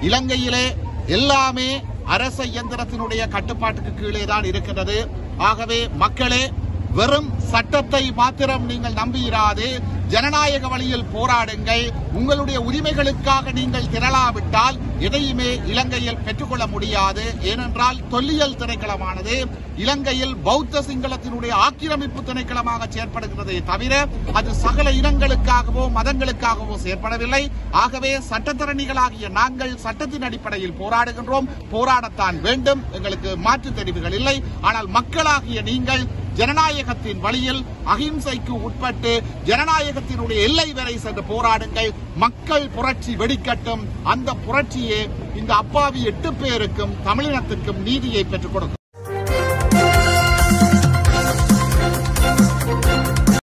இலங்கையிலே எல்லாமே அரச இயந்திரத்தினுடைய கட்டுப்பாட்டுக்கு கீழே தான் இருக்கின்றது ஆகவே மக்களே வெறும் சட்டத்தை மாத்திரம் நீங்கள் நம்பியிராது ஜனநாயக வழியில் போராடுங்கள் உங்களுடைய உரிமைகளுக்காக நீங்கள் திரளாவிட்டால் எதையுமே இலங்கையில் பெற்றுக்கொள்ள முடியாது ஏனென்றால் தொல்லியல் திணைக்களமானது இலங்கையில் பௌத்த சிங்களத்தினுடைய ஆக்கிரமிப்பு திணைக்களமாக செயற்படுகிறதே தவிர அது சகல இனங்களுக்காகவோ மதங்களுக்காகவோ செயற்படவில்லை ஆகவே சட்டத்தரணிகளாகிய நாங்கள் சட்டத்தின் அடிப்படையில் போராடுகின்றோம் போராடத்தான் வேண்டும் எங்களுக்கு மாற்று தெரிவுகள் இல்லை ஆனால் மக்களாகிய நீங்கள் ஜனநாயகத்தின் வழியில் அகிம்சைக்கு உட்பட்டு ஜனநாயகத்தினுடைய எல்லை வரை சென்று போராடுங்கள் மக்கள் புரட்சி வெடிக்கட்டும் அந்த புரட்சியே இந்த அப்பாவி எட்டு பேருக்கும் தமிழினத்துக்கும் நீதியை பெற்றுக் கொடுக்கும்